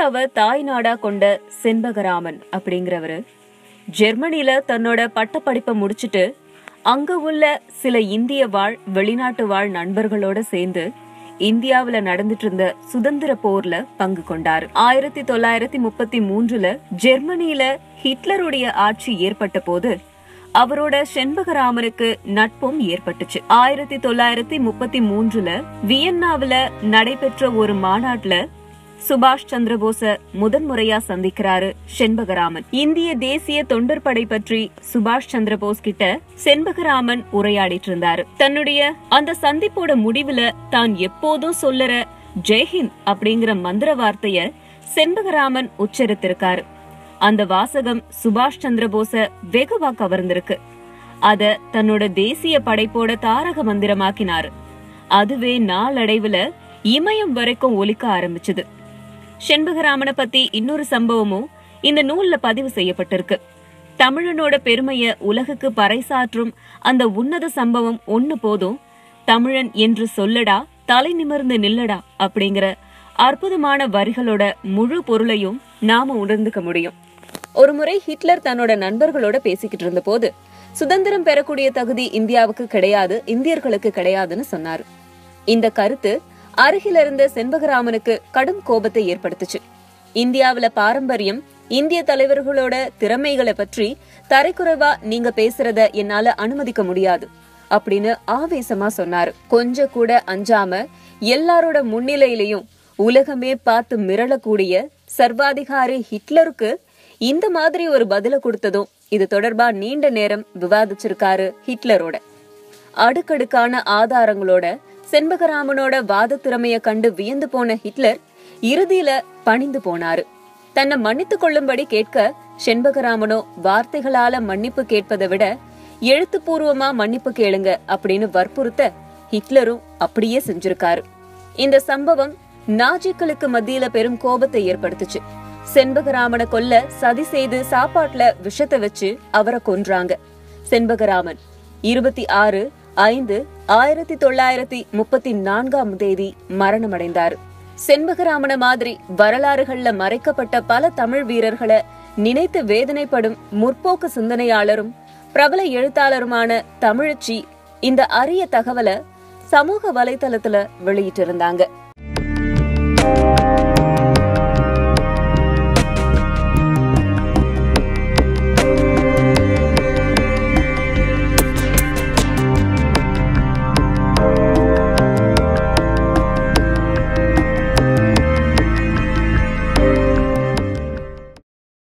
இந்தியாவை தாய் நாடா கொண்ட செண்பகராமன் அப்படிங்கிறவரு ஜெர்மனில தன்னோட பட்டப்படிப்பை முடிச்சிட்டு அங்க உள்ள சில இந்திய வாழ் வெளிநாட்டு வாழ் நண்பர்களோட சேர்ந்து இந்தியாவுல நடந்துட்டு இருந்த சுதந்திர போர்ல பங்கு கொண்டாரு ஆயிரத்தி தொள்ளாயிரத்தி முப்பத்தி மூன்றுல ஜெர்மனியில ஹிட்லருடைய ஆட்சி ஏற்பட்ட போது அவரோட செண்பகராமனுக்கு நட்பும் ஏற்பட்டுச்சு ஆயிரத்தி தொள்ளாயிரத்தி முப்பத்தி மூன்றுல வியன்னாவுல நடைபெற்ற ஒரு மாநாட்டுல சுபாஷ் சந்திரபோஸ முதன்முறையா சந்திக்கிறாரு செண்பகராமன் இந்திய தேசிய தொண்டர் படை பற்றி சுபாஷ் சந்திரபோஸ் கிட்ட செண்பகராமன் உரையாடிட்டு இருந்தாரு தன்னுடைய அந்த சந்திப்போட முடிவுல தான் எப்போதும் சொல்லற ஜெய்ஹிந்த் அப்படிங்கிற மந்திர வார்த்தைய செண்பகராமன் உச்சரித்திருக்காரு அந்த வாசகம் சுபாஷ் சந்திரபோஸ வெகுவா கவர்ந்திருக்கு அத தன்னோட தேசிய படைப்போட தாரக மந்திரமாக்கினாரு அதுவே நாளடைவுல இமயம் வரைக்கும் ஒலிக்க ஆரம்பிச்சது செண்பகராமனை பத்தி இன்னொரு சம்பவமும் இந்த நூல்ல பதிவு செய்யப்பட்டிருக்கு தமிழனோட பெருமைய உலகுக்கு பறைசாற்றும் அந்த உன்னத சம்பவம் ஒண்ணு போதும் தமிழன் என்று சொல்லடா தலை நிமிர்ந்து நில்லடா அப்படிங்கிற அற்புதமான வரிகளோட முழு பொருளையும் நாம உணர்ந்துக்க முடியும் ஒருமுறை ஹிட்லர் தன்னோட நண்பர்களோட பேசிக்கிட்டு இருந்த போது சுதந்திரம் பெறக்கூடிய தகுதி இந்தியாவுக்கு கிடையாது இந்தியர்களுக்கு கிடையாதுன்னு சொன்னாரு இந்த கருத்து அருகில இருந்த செண்பகராமனுக்கு கடும் கோபத்தை ஏற்படுத்துச்சு இந்தியாவுல பாரம்பரியம் இந்திய தலைவர்களோட திறமைகளை பற்றி தரைக்குறைவா நீங்க பேசுறத என்னால அனுமதிக்க முடியாது அப்படின்னு ஆவேசமா சொன்னாரு கொஞ்சம் கூட அஞ்சாம எல்லாரோட முன்னிலையிலையும் உலகமே பார்த்து மிரளக்கூடிய சர்வாதிகாரி ஹிட்லருக்கு இந்த மாதிரி ஒரு பதில கொடுத்ததும் இது தொடர்பா நீண்ட நேரம் விவாதிச்சிருக்காரு ஹிட்லரோட அடுக்கடுக்கான ஆதாரங்களோட செண்பகராமனோட வாத திறமைய கண்டு வியந்து போன ஹிட்லர் இறுதியில பணிந்து போனாரு தன்னை மன்னித்துக் கொள்ளும்படி கேட்க செண்பகராமனோ வார்த்தைகளால மன்னிப்பு கேட்பதை விட எழுத்துப்பூர்வமா மன்னிப்பு கேளுங்க அப்படின்னு வற்புறுத்த ஹிட்லரும் அப்படியே செஞ்சிருக்காரு இந்த சம்பவம் நாஜிக்களுக்கு மத்தியில பெரும் கோபத்தை ஏற்படுத்துச்சு செண்பகராமனை கொல்ல சதி செய்து சாப்பாட்டுல விஷத்தை வச்சு அவரை கொன்றாங்க செண்பகராமன் இருபத்தி ஆறு ஐந்து ஆயிரத்தி தொள்ளாயிரத்தி முப்பத்தி நான்காம் தேதி மரணமடைந்தார் செண்பகராமன மாதிரி வரலாறுகள்ல மறைக்கப்பட்ட பல தமிழ் வீரர்களை நினைத்து வேதனைப்படும் முற்போக்கு சிந்தனையாளரும் பிரபல எழுத்தாளருமான தமிழச்சி இந்த அரிய தகவலை சமூக வலைத்தளத்துல வெளியிட்டிருந்தாங்க